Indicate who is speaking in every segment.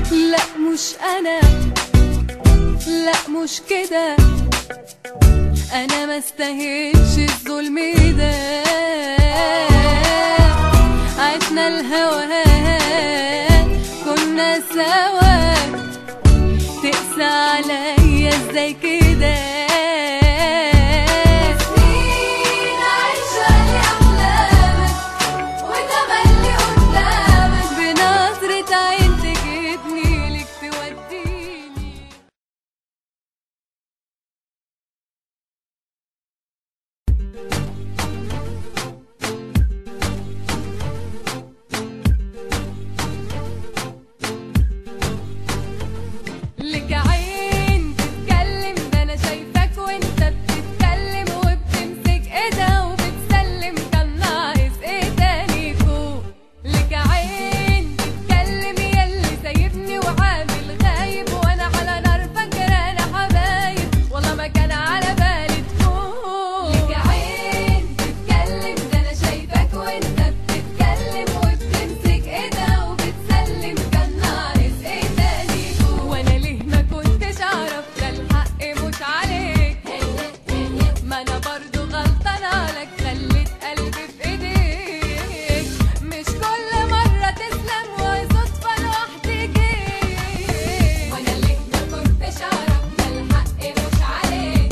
Speaker 1: لا مش انا لا مش كده انا ما استاهلش الظلم ده عشنا الهوان كنا سوا تقسى عليا ازاي كده سنين عايشة لأحلامك وتملي قدامك بنظرة عين تجيبني لك توديني لك عين تتكلم ده انا شايفاك وانت بتتكلم وبتمسك ايدها وبتسلم كان ناقص ايه تاني فوق لك عين تتكلم ياللي سايبني وعامل غايب وانا على نار فاكرانا حبايب والله ما كان على بالي تفوق لك عين تتكلم ده انا شايفاك وانت بتتكلم وبتمسك ايدها وبتسلم كان ناقص ايه تاني فوق وانا ليه ما كنتش اعرف ده الحق مش عليك ما انا برضو غلطانه لك خليت قلبي في ايديك مش كل مره تسلم وصدفه لوحدي جيت وانا ليه ما كنتش اعرف ده الحق مش عليك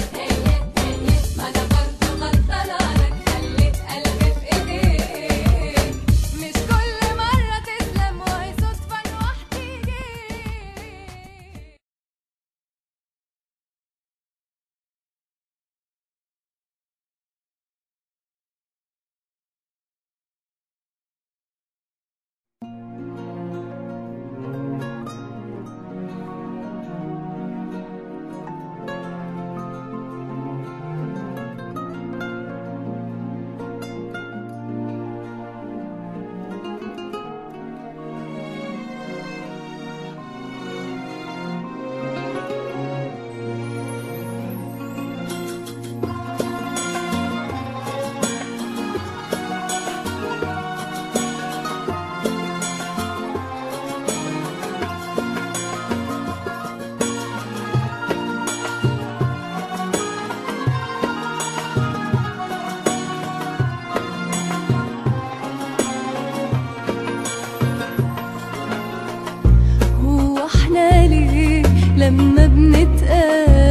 Speaker 1: ما انا برضو غلطانه لك خليت قلبي في ايديك مش كل مره تسلم وهي صدفه لوحدي جيت هو احنا ليه لما بنتقابل